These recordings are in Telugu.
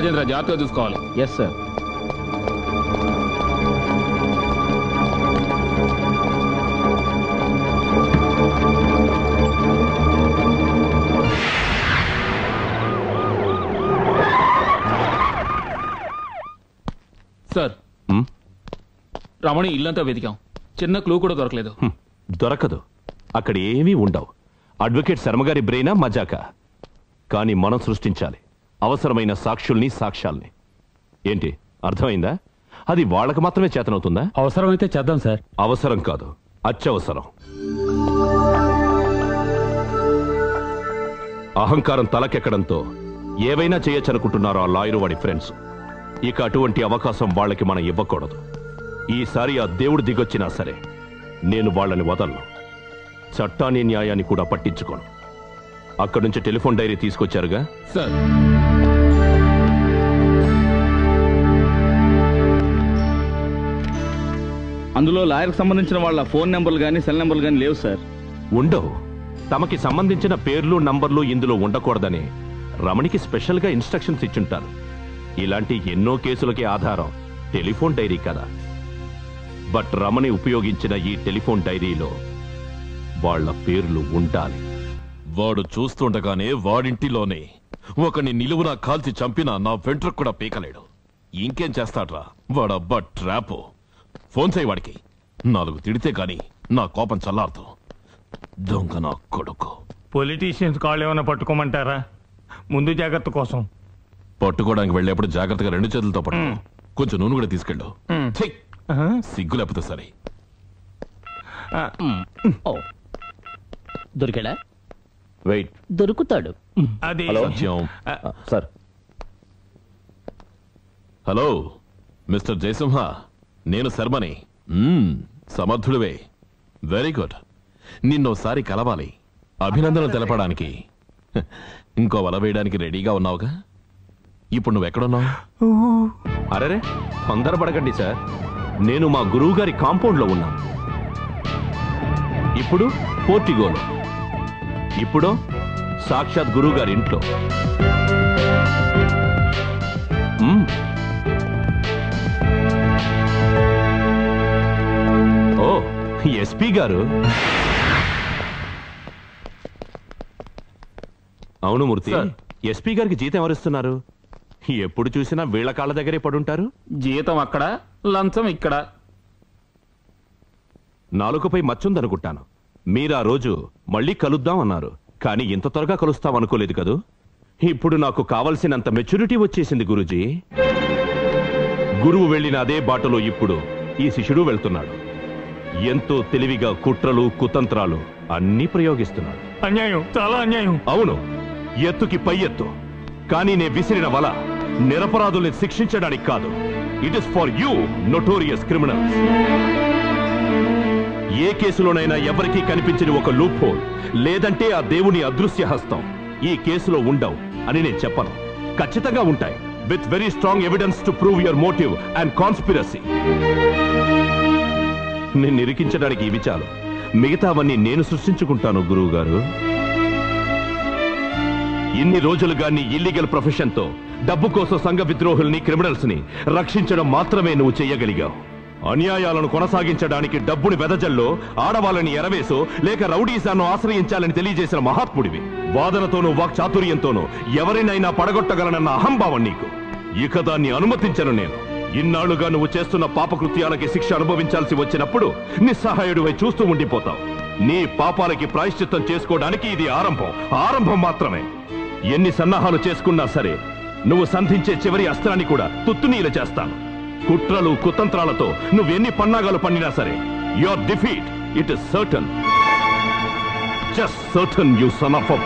రాజేంద్ర జాగ్రత్తగా చూసుకోవాలి ఎస్ సార్ సార్ హ్మ్? రమణి ఇల్లంతా వెతికాం చిన్న క్లూ కూడా దొరకలేదు హ్మ్. దొరకదు అక్కడ ఏమీ ఉండవు అడ్వకేట్ శర్మగారి బ్రెయినా మజాక కానీ మనం సృష్టించాలి అవసరమైన సాక్షుల్ని సాక్ష్యాల్ని ఏంటి అర్థమైందా అది వాళ్ళకి మాత్రమే చేతనవుతుందా అవసరమైతే చేద్దాం సార్ అవసరం కాదు అత్యవసరం అహంకారం తలకెక్కడంతో ఏవైనా చేయొచ్చనుకుంటున్నారో ఆ లాయరు వాడి ఫ్రెండ్స్ ఇక అటువంటి అవకాశం వాళ్ళకి మనం ఇవ్వకూడదు ఈసారి ఆ దేవుడు దిగొచ్చినా సరే నేను వాళ్ళని వదలను చట్టాన్ని న్యాయాన్ని కూడా పట్టించుకోను అక్కడి నుంచి టెలిఫోన్ డైరీ తీసుకొచ్చారుగా సార్ అందులో లాయర్కి సంబంధించిన వాళ్ళ ఫోన్ నెంబర్లు కానీ సెల్ నెంబర్లు కానీ లేవు సార్ ఉండవు తమకి సంబంధించిన పేర్లు నంబర్లు ఇందులో ఉండకూడదని రమణికి స్పెషల్గా ఇన్స్ట్రక్షన్స్ ఇచ్చుంటారు ఇలాంటి ఎన్నో కేసులకి ఆధారం టెలిఫోన్ డైరీ కదా బట్ రమణి ఉపయోగించిన ఈ టెలిఫోన్ డైరీలో వాళ్ళ పేర్లు ఉండాలి వాడు చూస్తుండగానే వాడింటిలోనే ఒకని నిలువున కాల్చి చంపినా నా వెంట్రుకు కూడా పీకలేడు ఇంకేం చేస్తాడ్రా వాడబ్బా ట్రాపు ఫోన్ చేయి వాడికి నాలుగు తిడితే గాని నా కోపం చల్లారదు దొంగ నా కొడుకు పొలిటీషియన్స్ కాళ్ళు ఏమైనా పట్టుకోమంటారా ముందు జాగ్రత్త కోసం పట్టుకోవడానికి వెళ్ళేప్పుడు జాగ్రత్తగా రెండు చేతులతో పట్టు కొంచెం నూనె కూడా తీసుకెళ్ళు ఛీ! సిగ్గు లేకపోతే సరే దొరికాడా వెయిట్ దొరుకుతాడు అది సత్యం సార్ హలో మిస్టర్ జయసింహ నేను శర్మని మ్మ్, సమర్థుడివే వెరీ గుడ్ నిన్నోసారి కలవాలి అభినందనలు తెలపడానికి హ, ఇంకో వల వేయడానికి రెడీగా ఉన్నావుగా ఇప్పుడు నువ్వెక్కడున్నావు అరరే తొందరపడకండి సార్ నేను మా గురువు గారి కాంపౌండ్ లో ఉన్నాను ఇప్పుడు పోర్టిగోలో ఇప్పుడు సాక్షాత్ గురువు గారి ఇంట్లో మ్మ్. ఓ ఎస్పీ గారు అవును మూర్తి సార్. ఎస్పీ గారికి జీతం ఎవరిస్తున్నారు ఎప్పుడు చూసినా వీళ్ళ కాళ్ళ దగ్గరే పడుంటారు జీతం అక్కడ లంచం ఇక్కడ నాలుకపై మచ్చుందనుకుంటాను మీరు ఆ రోజు మళ్ళీ కలుద్దాం అన్నారు కానీ ఇంత త్వరగా కలుస్తాం అనుకోలేదు కదూ ఇప్పుడు నాకు కావలసినంత మెచ్యూరిటీ వచ్చేసింది గురుజీ గురువు వెళ్ళిన అదే బాటలో ఇప్పుడు ఈ శిష్యుడు వెళ్తున్నాడు ఎంతో తెలివిగా కుట్రలు కుతంత్రాలు అన్నీ ప్రయోగిస్తున్నాడు అన్యాయం చాలా అన్యాయం అవును ఎత్తుకి పై ఎత్తు కానీ నే విసిరిన వల నిరపరాధుల్ని శిక్షించడానికి కాదు it is for you notorious criminals ఏ కేసులోనైనా ఎవరికీ కనిపించని ఒక లూప్ హోల్ లేదంటే ఆ దేవుని అదృశ్య హస్తం ఈ కేసులో ఉండవు అని నేను చెప్పను ఖచ్చితంగా ఉంటాయి with very strong evidence to prove your motive and conspiracy నిన్ను ఇరికించడానికి ఇవి చాలు మిగతావన్నీ నేను సృష్టించుకుంటాను గురువు గారు ఇన్ని రోజులుగా నీ ఇల్లీగల్ ప్రొఫెషన్ తో డబ్బు కోసం సంఘ విద్రోహుల్ని క్రిమినల్స్ ని రక్షించడం మాత్రమే నువ్వు చెయ్యగలిగావు అన్యాయాలను కొనసాగించడానికి డబ్బుని వెదజల్లో ఆడవాళ్ళని ఎరవేసో లేక రౌడీసాను ఆశ్రయించాలని తెలియజేసిన మహాత్ముడివి వాదనతోనూ వాక్చాతుర్యంతోనూ ఎవరినైనా పడగొట్టగలనన్న అహంభావం నీకు ఇక దాన్ని అనుమతించను నేను ఇన్నాళ్లుగా నువ్వు చేస్తున్న పాపకృత్యాలకి శిక్ష అనుభవించాల్సి వచ్చినప్పుడు నిస్సహాయుడివై చూస్తూ ఉండిపోతావు నీ పాపాలకి ప్రాయశ్చిత్తం చేసుకోవడానికి ఇది ఆరంభం ఆరంభం మాత్రమే ఎన్ని సన్నాహాలు చేసుకున్నా సరే నువ్వు సంధించే చివరి అస్త్రాన్ని కూడా తుత్తునీలు చేస్తాను కుట్రలు కుతంత్రాలతో నువ్వెన్ని పన్నాగాలు పండినా సరే your defeat it is certain just certain you son of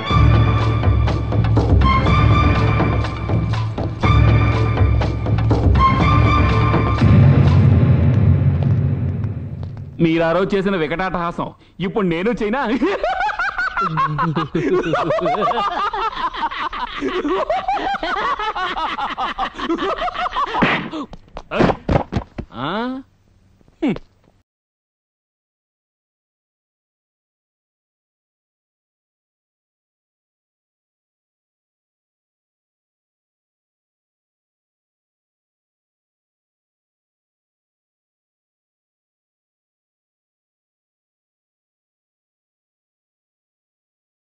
మీరు ఆ రోజు చేసిన వికటాటహాసం ఇప్పుడు నేను చైనా ఆ? హ్మ్.